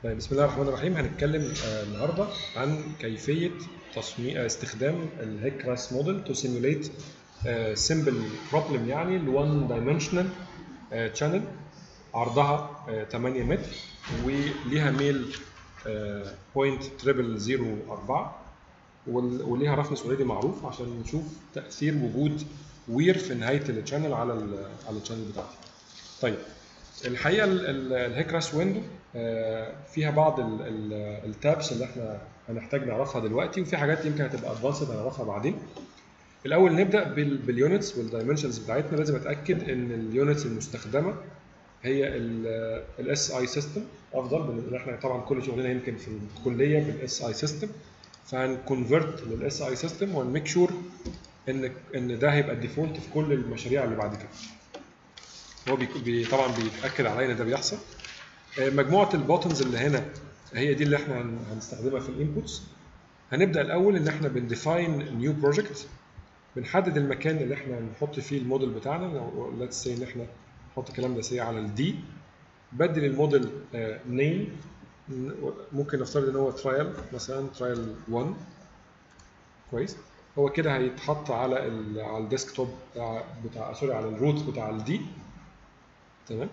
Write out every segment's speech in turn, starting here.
طيب بسم الله الرحمن الرحيم هنتكلم آه، النهارده عن كيفيه تصميم آه، استخدام الهيكراس موديل تو سيموليت سمبل بروبلم يعني ل 1 دايمنشنال شانل عرضها آه، 8 متر وليها ميل بوينت تريبل 04 وال- وليها رفنس اوريدي معروف عشان نشوف تاثير وجود وير في نهايه الشانل على ال على الشانل بتاعتي. طيب الحقيقه ال- ال- الهيكراس ويندو آه، فيها بعض ال- ال- التابس اللي احنا هنحتاج نعرفها دلوقتي وفي حاجات يمكن هتبقى ادفانسد هنعرفها بعدين. الاول نبدا بال- باليونتس والدايمنشنز بتاعتنا لازم اتاكد ان اليونتس المستخدمه هي الاس اي سيستم افضل لان احنا طبعا كل شغلنا يمكن في الكليه بالاس اي سيستم فهنكونفرت للاس اي سيستم ونميك شور ان ان ده هيبقى الديفولت في كل المشاريع اللي بعد كده. هو بي بي طبعا بيتاكد علينا ده بيحصل. آه، مجموعه البوتنز اللي هنا هي دي اللي احنا هن- هنستخدمها في الانبوتس. هنبدا الاول ان احنا بنديفاين نيو بروجكت بنحدد المكان اللي احنا نحط فيه الموديل بتاعنا ليتس سي ان احنا نحط الكلام ده سي على الدي بدل الموديل نيم ممكن نفترض ان هو ترايل مثلا ترايل 1 كويس هو كده هيتحط على ال على الديسكتوب بتاع بتاع سوري على الروت بتاع الدي تمام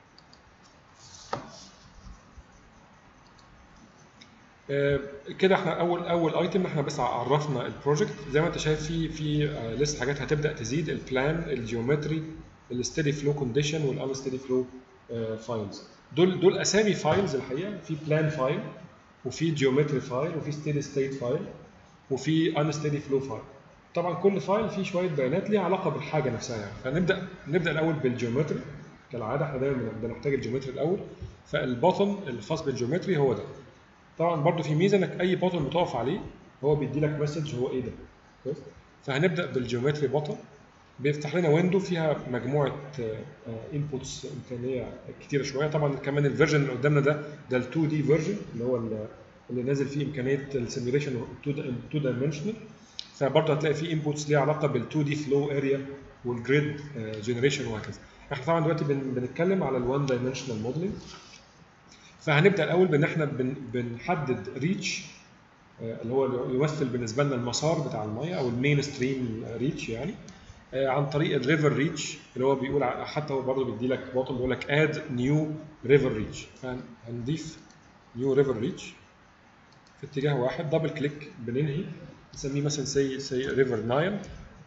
آه، كده احنا اول اول ايتم احنا بس عرفنا البروجكت زي ما انت شايف في في آه، لسه حاجات هتبدا تزيد البلان الجيومتري الستيدي فلو كونديشن والانستيدي فلو فايلز دول دول اسامي فايلز الحقيقه في بلان فايل وفي جيومتري فايل وفي ستيدي ستيت فايل وفي انستيدي فلو فايل طبعا كل فايل فيه شويه بيانات ليها علاقه بالحاجه نفسها يعني فنبدا نبدا الاول بالجيومتري كالعاده احنا دايما بنحتاج الجيومتري الاول فالبوتن الخاص بالجيومتري هو ده طبعا برضو في ميزه انك اي بوتن بتقف عليه هو بيدي لك مسج هو ايه ده كويس فهنبدا بالجيومتري بوتن بيفتح لنا ويندو فيها مجموعه انبوتس امكانيه كتيره شويه طبعا كمان الفيرجن اللي قدامنا ده ده ال 2 دي فيرجن اللي هو ال- اللي نازل فيه امكانيه السيميوليشن 2 دايمنشنال فبرضه هتلاقي فيه انبوتس ليها علاقه بال 2 دي فلو اريا والجريد جنريشن وهكذا احنا طبعا دلوقتي بن- بنتكلم على ال 1 دايمنشنال موديلنج فهنبدا الاول بان احنا بن بنحدد ريتش اللي هو يمثل بالنسبه لنا المسار بتاع الميه او المين ستريم ريتش يعني آه، عن طريق الريفر ريتش اللي هو بيقول ع- حتى هو برضه بيدي لك بوتن بيقول لك اد نيو ريفر ريتش فهنضيف نيو ريفر ريتش في اتجاه واحد دبل كليك بننهي نسميه مثلا سي سي ريفر 9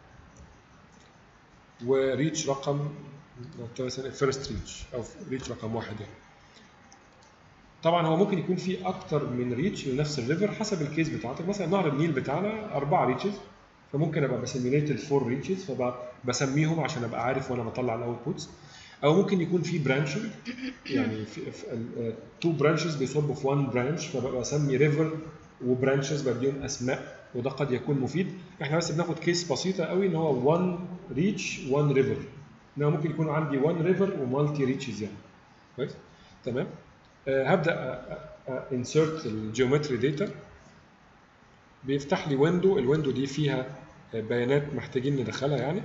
وريتش رقم مثلا فيرست ريتش او ريتش رقم واحد يعني طبعا هو ممكن يكون في اكتر من ريتش لنفس الريفر حسب الكيس بتاعتك مثلا نهر النيل بتاعنا اربع ريتشز فممكن ابقى بسيميليت الفور ريتشز فبسميهم عشان ابقى عارف وانا بطلع الاوتبوتس او ممكن يكون في برانشنج يعني في تو برانشز بيصبوا في وان برانش فببقى بسمي ريفر وبرانشز بديهم اسماء وده قد يكون مفيد احنا بس بناخد كيس بسيطه قوي ان هو 1 ريتش 1 ريفر ان هو ممكن يكون عندي 1 ريفر ومالتي ريتشز يعني كويس تمام آه، هبدا انسرت الجيومتري داتا بيفتح لي ويندو الويندو دي فيها آه، بيانات محتاجين ندخلها يعني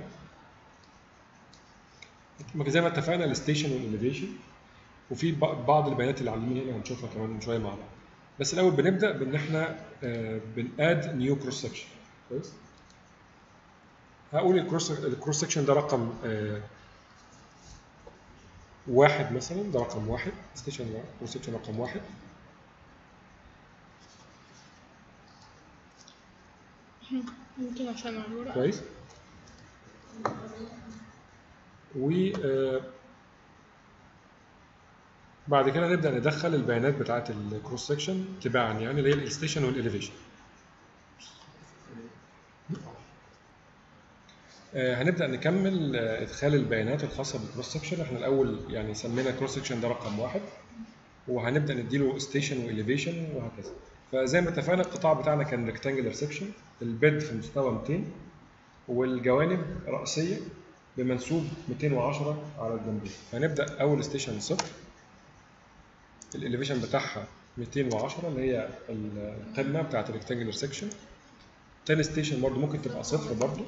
زي ما اتفقنا الستيشن والاليفيشن وفي ب- بعض البيانات اللي على اليمين هنا هنشوفها كمان من شويه مع بعض بس الاول بنبدا بان احنا بناد نيو كروس سكشن كويس هقول الكروس الكروس سكشن ده رقم آه، واحد مثلا ده رقم واحد ستيشن كروس سكشن رقم واحد يمكن عشان على الورق كويس و آه، بعد كده نبدا ندخل البيانات بتاعه الكروس سكشن تباعا يعني اللي هي الستيشن والاليفيشن آه، هنبدا نكمل آه، ادخال البيانات الخاصه بالكروس سكشن احنا الاول يعني سمينا كروس سكشن ده رقم واحد وهنبدا نديله ستيشن واليفيشن وهكذا فزي ما اتفقنا القطاع بتاعنا كان ريكتانجلر سكشن البيد في مستوى 200 والجوانب رأسية بمنسوب 210 على الجنبين فهنبدأ أول ستيشن صفر الإليفيشن بتاعها 210 اللي هي القمة بتاعت الريكتانجلر سكشن تاني ستيشن برضو ممكن تبقى صفر برضو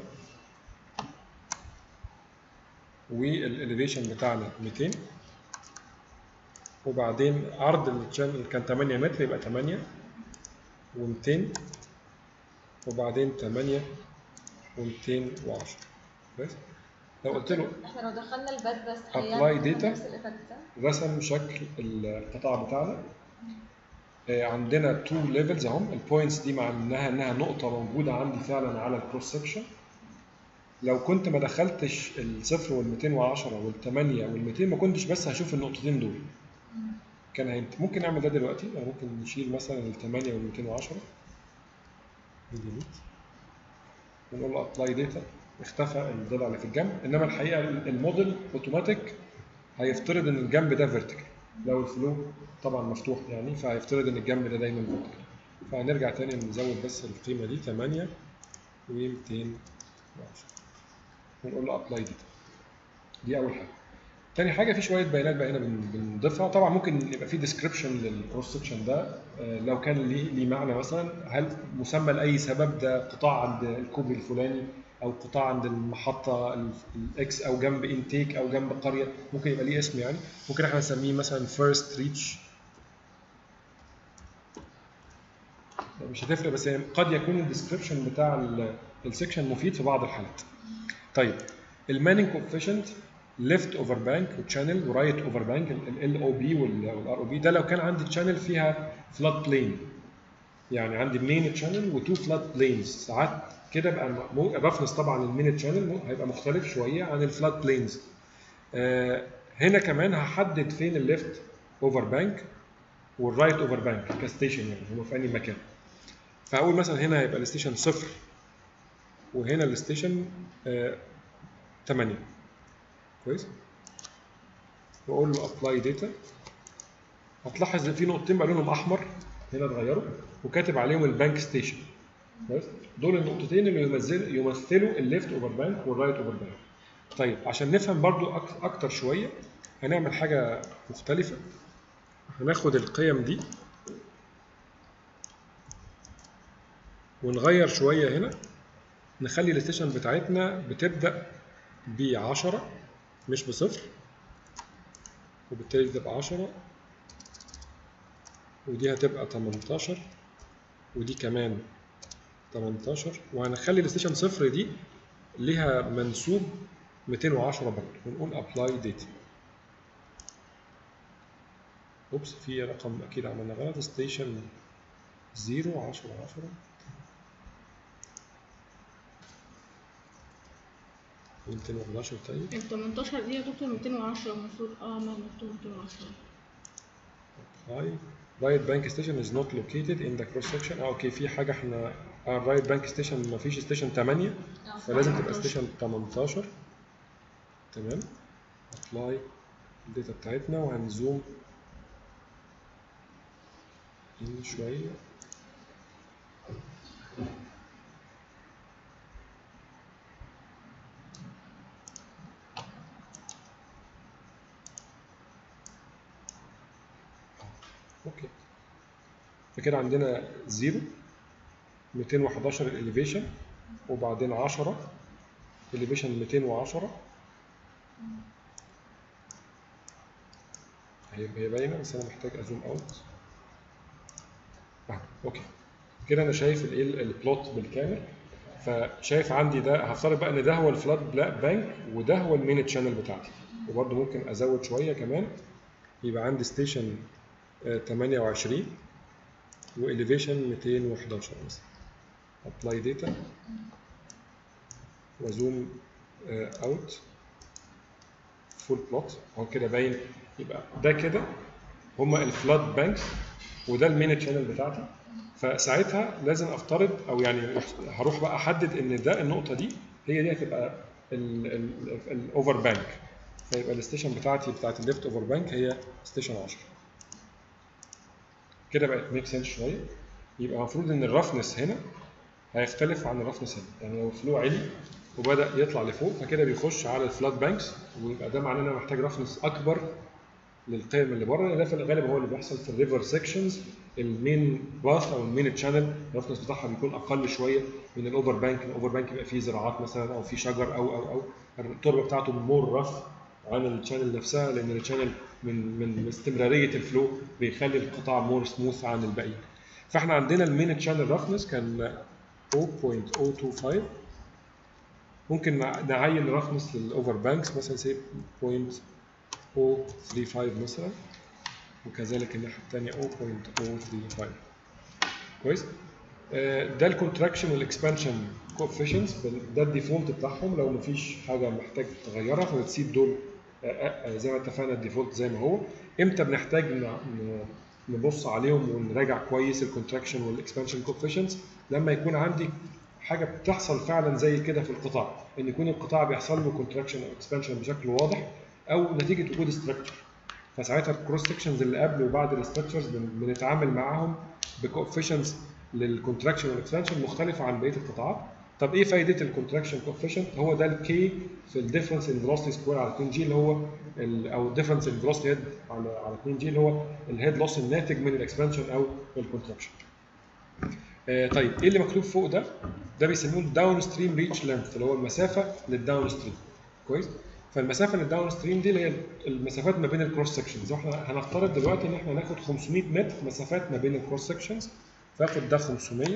والإليفيشن بتاعنا 200 وبعدين عرض الشانل كان 8 متر يبقى 8 و200 وبعدين 8 و210 بس لو قلت له احنا لو دخلنا الباد بس Apply هيعمل data. نفس الايفكت ده رسم شكل القطاع بتاعنا آه، عندنا تو ليفلز اهم البوينتس دي معناها انها نقطه موجوده عندي فعلا على الكروس سكشن لو كنت ما دخلتش الصفر وال 210 وال 8 وال 200 ما كنتش بس هشوف النقطتين دول كان هينت... ممكن نعمل ده دلوقتي يعني ممكن نشيل مثلا ال 8 وال 210 ديليت ونقول له ابلاي داتا اختفى الضلع اللي في الجنب انما الحقيقه الموديل اوتوماتيك هيفترض ان الجنب ده فيرتيكال لو الفلو طبعا مفتوح يعني فهيفترض ان الجنب ده دايما فيرتيكال فهنرجع تاني نزود بس القيمه دي 8 و 210 ونقول له ابلاي داتا دي اول حاجه تاني حاجه في شويه بيانات بقى هنا بن- بنضيفها طبعا ممكن يبقى في ديسكربشن للكروس سكشن ده آه، لو كان ليه ليه معنى مثلا هل مسمى لاي سبب ده قطاع عند الكوبري الفلاني او قطاع عند المحطه ال- الاكس او جنب انتيك او جنب قريه ممكن يبقى ليه اسم يعني ممكن احنا نسميه مثلا فيرست ريتش مش هتفرق بس يعني قد يكون الديسكربشن بتاع السكشن مفيد في بعض الحالات طيب المانينج كوفيشنت ليفت اوفر بانك وتشانل ورايت اوفر بانك ال او بي والار او بي ده لو كان عندي تشانل فيها فلاد بلين يعني عندي مين تشانل وتو فلاد بلينز ساعات كده بقى الرفنس طبعا المين تشانل هيبقى مختلف شويه عن الفلاد بلينز آه هنا كمان هحدد فين الليفت اوفر بانك والرايت اوفر بانك كستيشن يعني هما في انهي مكان فاقول مثلا هنا هيبقى الستيشن صفر وهنا الستيشن آه 8 كويس واقول له ابلاي داتا هتلاحظ ان في نقطتين بقى لونهم احمر هنا اتغيروا وكاتب عليهم البانك ستيشن كويس دول النقطتين اللي يمثلوا يمثلوا الليفت اوفر بانك والرايت اوفر بانك طيب عشان نفهم برضو أك- اكتر شويه هنعمل حاجه مختلفه هناخد القيم دي ونغير شويه هنا نخلي الستيشن بتاعتنا بتبدا ب 10 مش بصفر وبالتالي دي تبقى 10 ودي هتبقى 18 ودي كمان 18 وهنخلي الستيشن صفر دي ليها منسوب 210 برضه ونقول ابلاي داتا اوبس في رقم اكيد عملنا غلط ستيشن 0 10 10 211 طيب ال 18 دي يا دكتور 210 المفروض اه ما مكتوب 210 هاي رايت بانك ستيشن از نوت لوكيتد ان ذا كروس سكشن اه اوكي في حاجه احنا الرايت بانك ستيشن ما فيش ستيشن 8 فلازم تبقى 18. ستيشن 18 تمام ابلاي الداتا بتاعتنا وهنزوم ان شويه اوكي فكده عندنا 0 211 الاليفيشن وبعدين 10 اليفيشن 210 هي هي باينه بس انا محتاج ازوم اوت آه. اوكي كده انا شايف الايه البلوت بالكامل فشايف عندي ده هفترض بقى ان ده هو الفلاد بانك وده هو المين تشانل بتاعتي وبرده ممكن ازود شويه كمان يبقى عندي ستيشن 28 واليفيشن 211 مثلا ابلاي داتا وازوم اوت فول بلوت اهو كده باين يبقى ده كده هما الفلاد بانكس وده المين تشانل بتاعتي فساعتها لازم افترض او يعني هروح بقى احدد ان ده النقطه دي هي دي هتبقى الاوفر بانك فيبقى الستيشن بتاعتي بتاعت الليفت اوفر بانك هي ستيشن 10 كده بقت ميك سنس شويه يبقى المفروض ان الرفنس هنا هيختلف عن الرفنس هنا يعني لو الفلو عالي وبدا يطلع لفوق فكده بيخش على الفلات بانكس ويبقى ده معناه ان انا محتاج رفنس اكبر للقيم اللي بره ده في الغالب هو اللي بيحصل في الريفر سيكشنز المين باث او المين تشانل الرفنس بتاعها بيكون اقل شويه من الاوفر بانك الاوفر بانك بيبقى فيه زراعات مثلا او فيه شجر او او او التربه بتاعته مور رف عن الشانل نفسها لان الشانل من من استمراريه الفلو بيخلي القطاع مور سموث عن الباقيين فاحنا عندنا المين تشانل رفنس كان 0.025 ممكن نع- نعين رفنس للاوفر بانكس مثلا سي 0.035 مثلا وكذلك الناحيه الثانيه 0.035 كويس آه، ده الكونتراكشن والاكسبانشن كوفيشنتس ده الديفولت بتاعهم لو مفيش حاجه محتاج تغيرها فبتسيب دول آه، آه، آه، زي ما اتفقنا الديفولت زي ما هو امتى بنحتاج ن- ن- نبص عليهم ونراجع كويس الكونتراكشن والاكسبانشن كوفيشنتس لما يكون عندي حاجه بتحصل فعلا زي كده في القطاع ان يكون القطاع بيحصل له كونتراكشن او اكسبانشن بشكل واضح او نتيجه وجود ستراكشر فساعتها الكروس سكشنز اللي قبل وبعد الاستراكشرز بنتعامل معاهم بكوفيشنتس للكونتراكشن والاكسبانشن مختلفه عن بقيه القطاعات طب ايه فائده الكونتراكشن كوفيشنت هو ده الكي في الديفرنس ان فيلوسيتي سكوير على 2 جي اللي هو ال او الديفرنس ان فيلوسيتي هيد على على 2 جي اللي هو الهيد لوس الناتج من الاكسبانشن او الكونتراكشن آه طيب ايه اللي مكتوب فوق ده ده بيسموه الداون ستريم ريتش لينث اللي هو المسافه للداون ستريم كويس فالمسافه للداون ستريم دي اللي هي المسافات ما بين الكروس سكشنز واحنا هنفترض دلوقتي ان احنا ناخد 500 متر مسافات ما بين الكروس سكشنز فاخد ده 500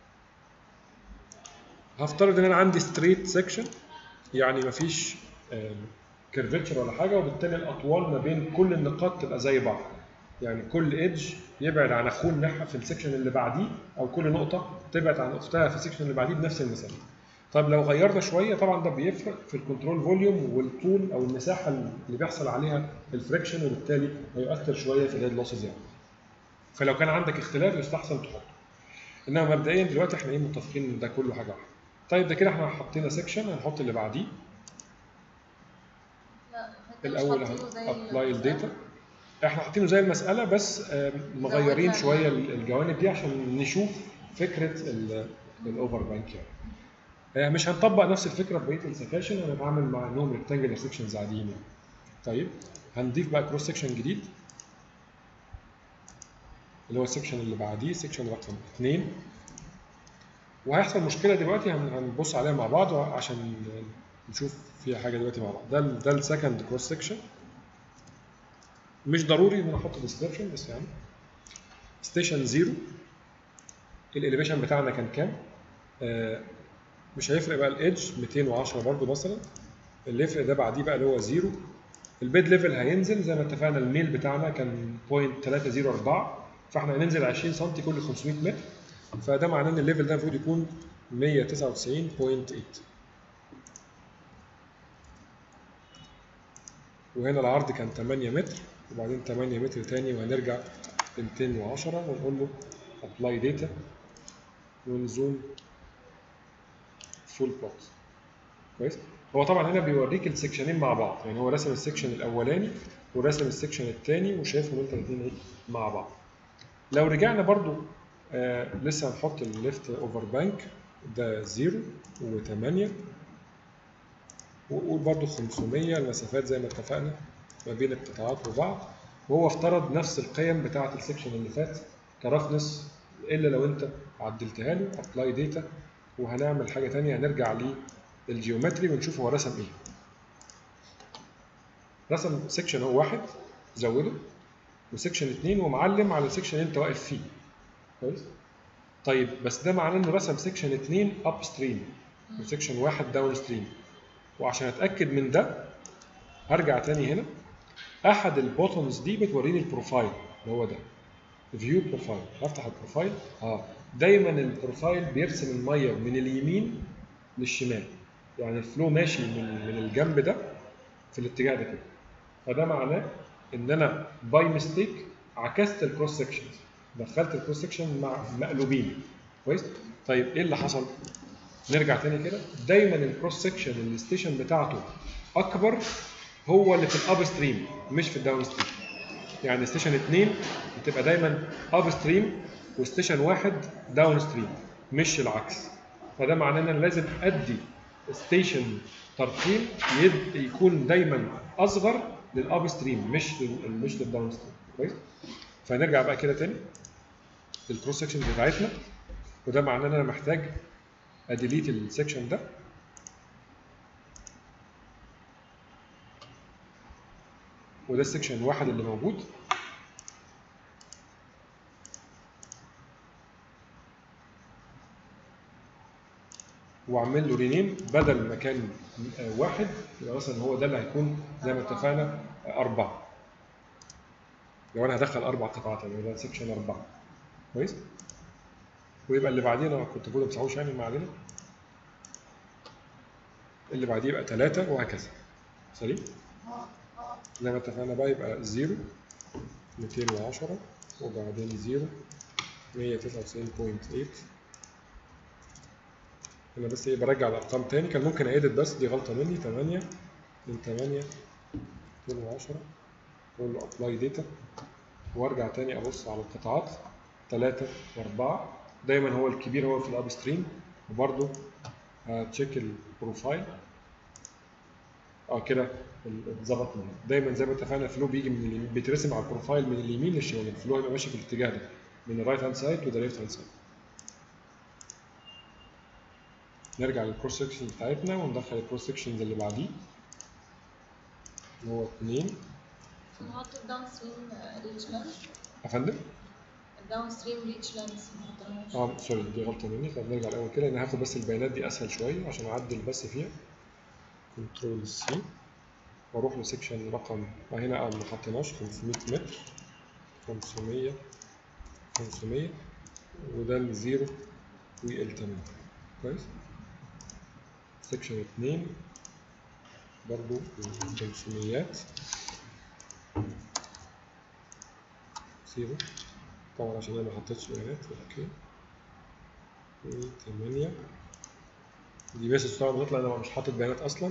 هفترض ان انا عندي ستريت سكشن يعني مفيش كيرفتشر ولا حاجه وبالتالي الاطوال ما بين كل النقاط تبقى زي بعض يعني كل ايدج يبعد عن اخوه الناحيه في السكشن اللي بعديه او كل نقطه تبعد عن اختها في السكشن اللي بعديه بنفس المسافه طب لو غيرنا شويه طبعا ده بيفرق في الكنترول فوليوم والطول او المساحه اللي بيحصل عليها الفريكشن وبالتالي هيؤثر شويه في الهيد لوسز يعني فلو كان عندك اختلاف يستحسن تحطه انما مبدئيا دلوقتي احنا ايه متفقين ان ده كله حاجه واحده طيب ده كده احنا حطينا سكشن هنحط اللي بعديه لا إحنا مش الاول حاطينه زي ابلاي المسألة. الداتا احنا حاطينه زي المساله بس آم، مغيرين زودنا شويه ال- الجوانب دي عشان نشوف فكره الاوفر بانك يعني آه، مش هنطبق نفس الفكره في بقيه السكاشن هنتعامل مع انهم ريكتانجلر سكشنز عاديين يعني طيب هنضيف بقى كروس سكشن جديد اللي هو السكشن اللي بعديه سكشن رقم 2 وهيحصل مشكله دلوقتي هن- هنبص عليها مع بعض عشان نشوف فيها حاجه دلوقتي مع بعض ده ال- ده السكند كروس سكشن مش ضروري ان انا احط ديسكربشن بس يعني ستيشن زيرو الاليفيشن بتاعنا كان كام؟ آه مش هيفرق بقى الايدج 210 برضو مثلا اللي يفرق ده بعديه بقى اللي هو زيرو البيد ليفل هينزل زي ما اتفقنا الميل بتاعنا كان 0.304 فاحنا هننزل 20 سم كل 500 متر فده معناه ان الليفل ده المفروض يكون 199.8 وهنا العرض كان 8 متر وبعدين 8 متر تاني وهنرجع ل 210 ونقول له ابلاي داتا ونزوم فول بلوت كويس هو طبعا هنا بيوريك السكشنين مع بعض يعني هو رسم السكشن الاولاني ورسم السكشن الثاني وشايفهم انت الاثنين ايه مع بعض لو رجعنا برضو آه لسه هنحط الليفت اوفر بانك ده 0 و8 وقول برضو 500 المسافات زي ما اتفقنا ما بين القطاعات وبعض وهو افترض نفس القيم بتاعه السكشن اللي فات كرفنس الا لو انت عدلتها له ابلاي داتا وهنعمل حاجه ثانيه هنرجع للجيومتري ونشوف هو رسم ايه رسم سكشن هو واحد زوده وسكشن اثنين ومعلم على السكشن اللي انت واقف فيه كويس طيب بس ده معناه انه رسم سكشن اثنين اب ستريم وسكشن واحد داون ستريم وعشان اتاكد من ده هرجع تاني هنا احد البوتنز دي بتوريني البروفايل اللي هو ده فيو بروفايل افتح البروفايل اه دايما البروفايل بيرسم الميه من اليمين للشمال يعني الفلو ماشي من من الجنب ده في الاتجاه ده كده فده معناه ان انا باي ميستيك عكست الكروس سكشنز دخلت الكروس سكشن مع مقلوبين كويس طيب ايه اللي حصل نرجع تاني كده دايما الكروس سكشن اللي الستيشن بتاعته اكبر هو اللي في الاب ستريم مش في الداون ستريم يعني ستيشن 2 بتبقى دايما اب ستريم وستيشن 1 داون ستريم مش العكس فده معناه ان انا لازم ادي ستيشن ترقيم يد- يكون دايما اصغر للاب ستريم مش لل- مش للداون ستريم كويس فنرجع بقى كده تاني للكروس سكشن بتاعتنا وده معناه ان انا محتاج اديليت السكشن ده وده السكشن الواحد اللي موجود واعمل له رينيم بدل ما كان آه، واحد يبقى مثلا هو ده اللي هيكون زي ما اتفقنا آه، أربعة لو أنا هدخل أربع قطعات يعني ده سكشن أربعة كويس ويبقى اللي بعديه أنا كنت بقول ما تسعوش يعني ما علينا اللي بعديه يبقى ثلاثة وهكذا سليم زي ما اتفقنا بقى يبقى 0 210 وبعدين 0 199.8 انا بس ايه برجع الارقام تاني كان ممكن اعيدت بس دي غلطه مني 8 من 8 210 اقول له ابلاي داتا وارجع تاني ابص على القطاعات 3 و4 دايما هو الكبير هو في الاب ستريم وبرده هتشيك البروفايل اه كده ال- اتظبط من هنا. دايما زي ما اتفقنا الفلو بيجي من اليمين بيترسم على البروفايل من اليمين للشمال الفلو هيبقى ماشي في الاتجاه ده من الرايت هاند سايد تو ذا ليفت هاند سايد نرجع للكروس سكشن بتاعتنا وندخل الكروس سكشنز اللي بعديه اللي هو 2 نحط الداون ستريم ريتش لانس افندم الداون ستريم ريتش لانس ما حطيناهوش اه سوري دي غلطه مني طب نرجع الاول كده انا هاخد بس البيانات دي اسهل شويه عشان اعدل بس فيها كنترول سي واروح لسكشن رقم آه هنا اه ما حطيناش 500 متر 500 500 وده الزيرو وال 8 كويس سكشن 2 برضو 500 زيرو طبعا عشان انا ما حطيتش بيانات اوكي وثمانية دي بس طبعا بتطلع انا مش حاطط بيانات اصلا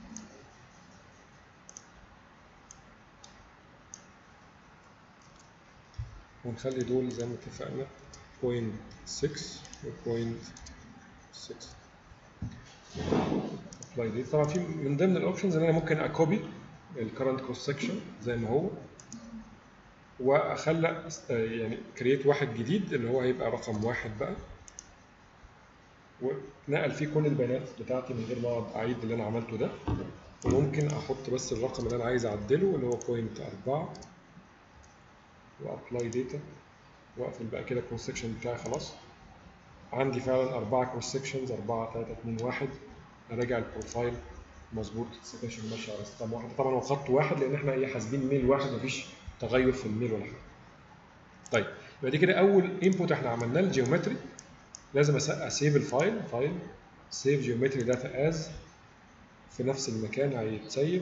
ونخلي دول زي ما اتفقنا 0.6 و 0.6 ابلاي دي طبعا في من ضمن الاوبشنز ان انا ممكن اكوبي الكرنت كروس سكشن زي ما هو واخلق آه، يعني كرييت واحد جديد اللي هو هيبقى رقم واحد بقى ونقل فيه كل البيانات بتاعتي من غير ما اقعد اعيد اللي انا عملته ده وممكن احط بس الرقم اللي انا عايز اعدله اللي هو بوينت 4 وابلاي داتا واقفل بقى كده الكروس سكشن بتاعي خلاص عندي فعلا أربعة كروس سكشنز 4 3 2 1 اراجع البروفايل مظبوط السكشن ماشي على رقم واحد طبعا هو خط واحد لان احنا ايه حاسبين ميل واحد مفيش تغير في الميل ولا حاجه طيب يبقى دي كده اول انبوت احنا عملناه الجيومتري لازم أس- اسيف الفايل فايل سيف جيومتري داتا از في نفس المكان هيتسيف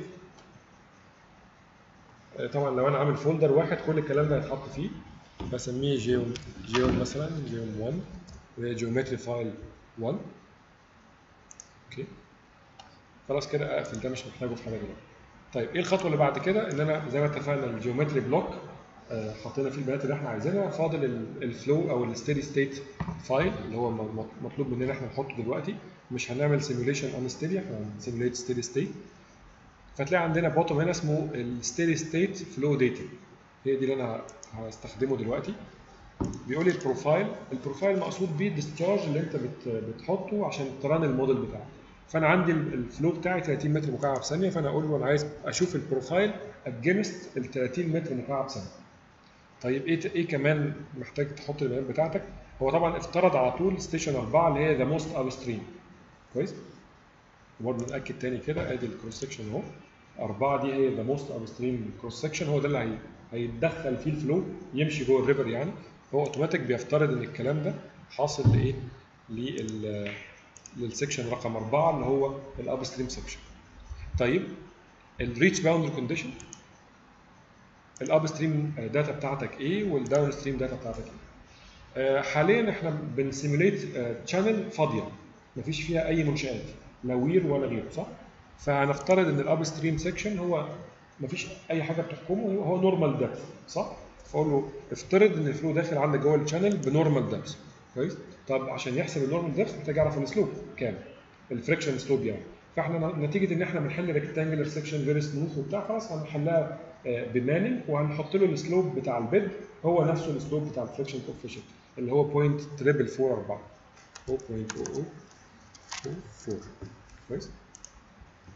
آه، طبعا لو انا عامل فولدر واحد كل الكلام ده هيتحط فيه بسميه جيوم جيوم مثلا جيوم 1 وهي جيومتري فايل 1 اوكي خلاص كده اقفل ده مش محتاجه في حاجه دلوقتي طيب ايه الخطوه اللي بعد كده ان انا زي ما اتفقنا الجيومتري بلوك آه، حطينا فيه البيانات اللي احنا عايزينها فاضل ال- الفلو او الستيدي ستيت فايل اللي هو م- م- مطلوب مننا احنا نحطه دلوقتي مش هنعمل سيميوليشن اون ستيدي احنا هنسيميوليت ستيدي ستيت فتلاقي عندنا بوتوم هنا اسمه الستيدي ستيت فلو داتا هي دي اللي انا هستخدمه دلوقتي بيقول لي البروفايل البروفايل مقصود بيه الديسشارج اللي انت بت بتحطه عشان تران الموديل بتاعك فانا عندي ال- الفلو بتاعي 30 متر مكعب ثانيه فانا اقول له انا عايز اشوف البروفايل اجينست ال 30 متر مكعب ثانيه طيب ايه ايه كمان محتاج تحط البيانات بتاعتك هو طبعا افترض على طول ستيشن 4 اللي هي ذا موست اب ستريم كويس وبرضه ناكد تاني كده ادي الكروس سكشن اهو 4 دي هي ذا موست اب ستريم كروس سكشن هو ده اللي هي هيتدخل فيه الفلو يمشي جوه الريفر يعني هو اوتوماتيك بيفترض ان الكلام ده حاصل لايه؟ لل للسكشن رقم 4 اللي هو الاب ستريم سكشن طيب الريتش باوندري كونديشن الاب ستريم داتا بتاعتك ايه والداون ستريم داتا بتاعتك ايه آه، حاليا احنا بنسيموليت تشانل فاضيه مفيش فيها اي منشات لا وير ولا غيره صح فهنفترض ان الاب ستريم سيكشن هو مفيش اي حاجه بتحكمه هو نورمال دبث صح فاقول له افترض ان الفلو داخل عندك جوه الشانل بنورمال دبث كويس طب عشان يحسب النورمال دبث محتاج اعرف السلوب كام الفريكشن سلوب يعني فاحنا نتيجه ان احنا بنحل ريكتانجلر سيكشن فيري سموث وبتاع خلاص هنحلها آه، بمانل وهنحط له السلوب بتاع البيد هو نفسه السلوب بتاع الفريكشن كوفيشنت اللي هو بوينت تريبل 4 هو بوينت 0.0004 كويس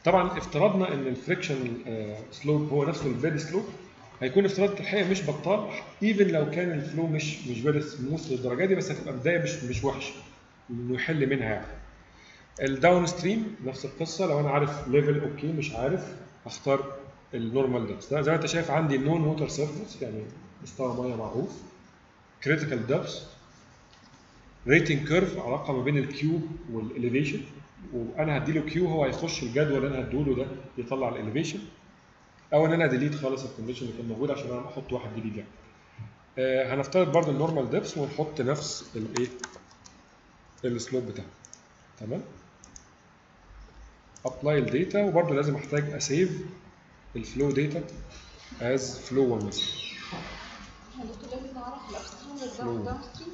طبعا افترضنا ان الفريكشن سلوب هو نفسه البيد سلوب هيكون افتراض الحقيقه مش بطال ايفن لو كان الفلو مش مش فيري سموث للدرجه دي بس هتبقى بدايه مش مش وحشه انه يحل منها يعني الداون ستريم نفس القصه لو انا عارف ليفل اوكي مش عارف هختار النورمال دبس زي ما انت شايف عندي نون ووتر سيرفيس يعني مستوى ميه معروف كريتيكال دبس ريتنج كيرف علاقه ما بين الكيو والاليفيشن وانا هديله كيو هو هيخش الجدول اللي انا هديله ده يطلع الاليفيشن او ان انا ديليت خالص الكونديشن اللي كان موجود عشان انا احط واحد جديد يعني آه هنفترض برضه النورمال ديبس ونحط نفس الايه السلوب بتاعه تمام ابلاي الداتا وبرضه لازم احتاج اسيف الفلو داتا از فلو 1 مثلا احنا دكتور لازم نعرف الابستريم Flow. والداون ستريم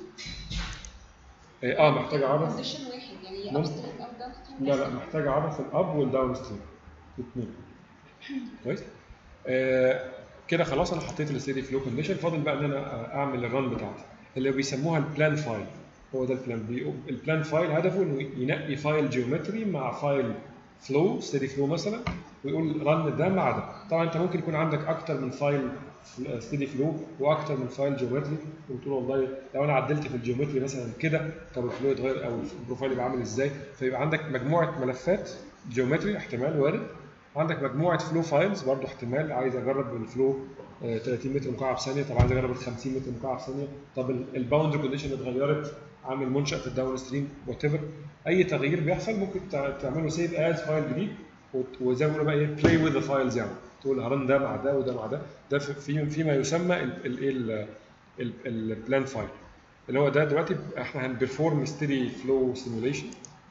اه آه، محتاج اعرف كونديشن واحد يعني ممكن. ابستريم او داون ستريم لا لا محتاج اعرف الاب والداون ستريم الاثنين كويس آه كده خلاص انا حطيت الستيدي فلو كونديشن فاضل بقى ان انا اعمل الرن بتاعتي اللي بيسموها البلان فايل هو ده البلان بي البلان فايل هدفه انه ينقي فايل جيومتري مع فايل فلو ستيدي فلو مثلا ويقول رن ده مع ده طبعا انت ممكن يكون عندك اكتر من فايل ستيدي فلو واكتر من فايل جيومتري وتقول والله لو انا عدلت في الجيومتري مثلا كده طب الفلو يتغير او البروفايل يبقى عامل ازاي فيبقى عندك مجموعه ملفات جيومتري احتمال وارد عندك مجموعه فلو فايلز برضو احتمال عايز اجرب الفلو آه، 30 متر مكعب ثانيه طب عايز اجرب ال 50 متر مكعب ثانيه طب الباوندري كونديشن اتغيرت عامل منشا في الداون ستريم وات ايفر اي تغيير بيحصل ممكن تع- تعمله سيف از فايل جديد وت- وزي ما بيقولوا بقى ايه بلاي وذ ذا فايلز يعني تقول هرن ده مع ده وده مع ده ده في- في فيما يسمى الايه البلان فايل اللي هو ده دلوقتي احنا هنبرفورم ستيدي فلو سيموليشن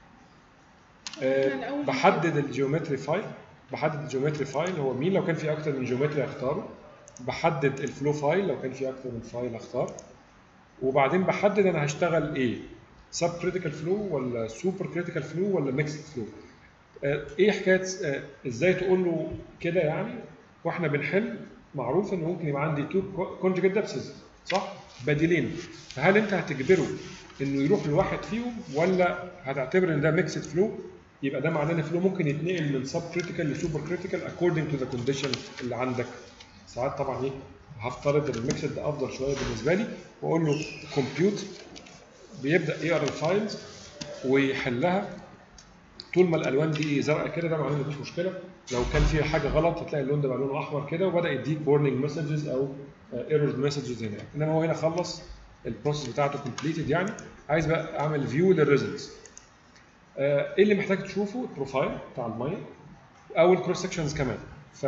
إحنا الأول بحدد الجيومتري فايل بحدد الجيومتري فايل هو مين لو كان في اكتر من جيومتري اختاره بحدد الفلو فايل لو كان في اكتر من فايل اختار وبعدين بحدد انا هشتغل ايه سب كريتيكال فلو ولا سوبر كريتيكال فلو ولا ميكسد فلو ايه حكايه آه، ازاي تقول له كده يعني واحنا بنحل معروف ان ممكن يبقى عندي تو كونجكت دبسز صح بديلين فهل انت هتجبره انه يروح لواحد فيهم ولا هتعتبر ان ده ميكسد فلو يبقى ده معناه ان الفلو ممكن يتنقل من سب كريتيكال لسوبر كريتيكال according to the condition اللي عندك ساعات طبعا ايه هفترض ان الميكسد ده افضل شويه بالنسبه لي واقول له كومبيوت بيبدا يقرا الفايلز ويحلها طول ما الالوان دي ايه زرقاء كده ده معناه ان مفيش مشكله لو كان فيها حاجه غلط هتلاقي اللون ده بقى لونه احمر كده وبدا يديك warning مسجز او ايرور مسجز هنا انما هو هنا خلص البروسيس بتاعته كومبليتد يعني عايز بقى اعمل فيو للريزلتس ايه اللي محتاج تشوفه البروفايل بتاع الميه او الكروس سكشنز كمان ف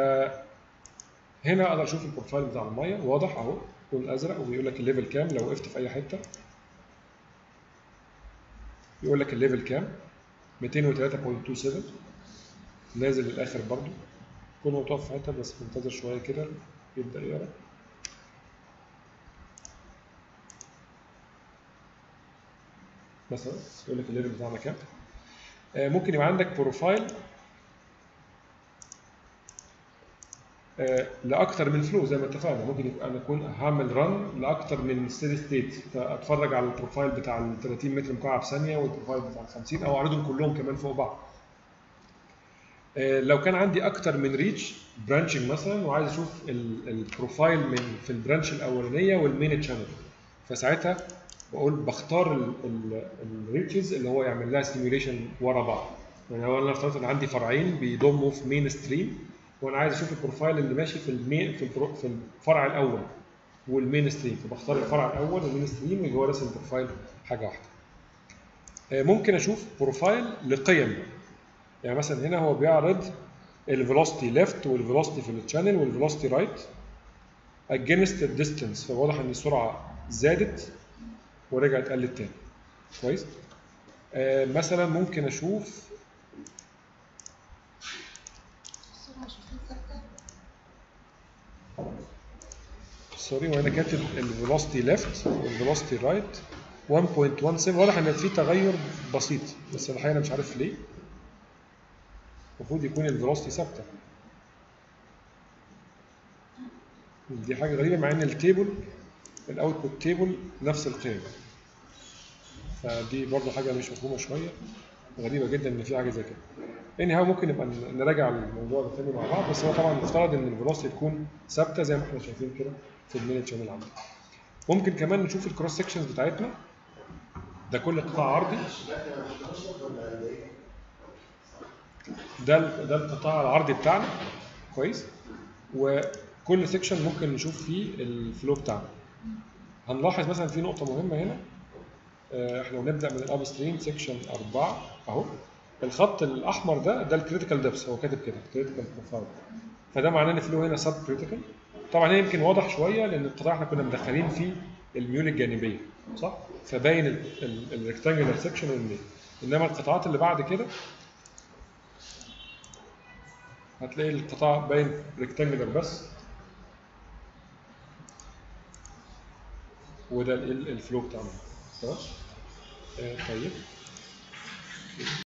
هنا اقدر اشوف البروفايل بتاع الميه واضح اهو لون ازرق وبيقول لك الليفل كام لو وقفت في اي حته يقول لك الليفل كام 203.27 نازل للاخر برضو كل ما تقف في حته بس منتظر شويه كده يبدا يقرا مثلا يقول لك الليفل بتاعنا كام آه، ممكن يبقى عندك بروفايل آه، لاكتر من فلو زي ما اتفقنا ممكن يبقى انا اكون هعمل رن لاكتر من ستيدي ستيت فاتفرج على البروفايل بتاع ال 30 متر مكعب ثانيه والبروفايل بتاع ال 50 او اعرضهم كلهم كمان فوق بعض آه، لو كان عندي اكتر من ريتش برانشنج مثلا وعايز اشوف ال- البروفايل من في البرانش الاولانيه والمين تشانل فساعتها بقول بختار الريتشز اللي هو يعمل لها سيميوليشن ورا بعض يعني لو انا افترضت ان عندي فرعين بيضموا في مين ستريم وانا عايز اشوف البروفايل اللي ماشي في المين في البرو- في الفرع الاول والمين ستريم فبختار الفرع الاول والمين ستريم اللي هو راسم البروفايل حاجه واحده آه، ممكن اشوف بروفايل لقيم يعني مثلا هنا هو بيعرض الفيلوسيتي ليفت والفيلوسيتي في الشانل والفيلوسيتي رايت against الديستنس فواضح ان السرعه زادت ورجعت قلت تاني كويس آه مثلا ممكن اشوف الصورة مش شايفين ثابتة سوري وانا كاتب الفيلوسيتي ليفت والفيلوسيتي رايت 1.17 واضح ان في تغير بسيط بس الحقيقه انا مش عارف ليه المفروض يكون الفيلوسيتي ثابته دي حاجه غريبه مع ان التيبل الاوتبوت تيبل نفس القيم فدي برضه حاجه مش مفهومه شويه غريبه جدا ان في حاجه زي كده اني هاو ممكن نبقى نراجع الموضوع ده تاني مع بعض بس هو طبعا مفترض ان الفيلوسيتي تكون ثابته زي ما احنا شايفين كده في المينيت شانل عندنا ممكن كمان نشوف الكروس سكشنز بتاعتنا ده كل قطاع عرضي ده ال- ده القطاع العرضي بتاعنا كويس وكل سيكشن ممكن نشوف فيه الفلو بتاعنا هنلاحظ مثلا في نقطه مهمه هنا آه، احنا بنبدا من الاب ستريم سيكشن 4 اهو الخط الاحمر ده ده الكريتيكال ديبس هو كاتب كده كريتيكال بروفايل فده معناه ان الفلو هنا سب كريتيكال طبعا هنا يمكن واضح شويه لان القطاع احنا كنا مدخلين فيه الميول الجانبيه صح فباين الريكتانجلر سيكشن والميل انما القطاعات اللي بعد كده هتلاقي القطاع باين ريكتانجلر بس وده ال- الفلو بتاعنا تمام آه، طيب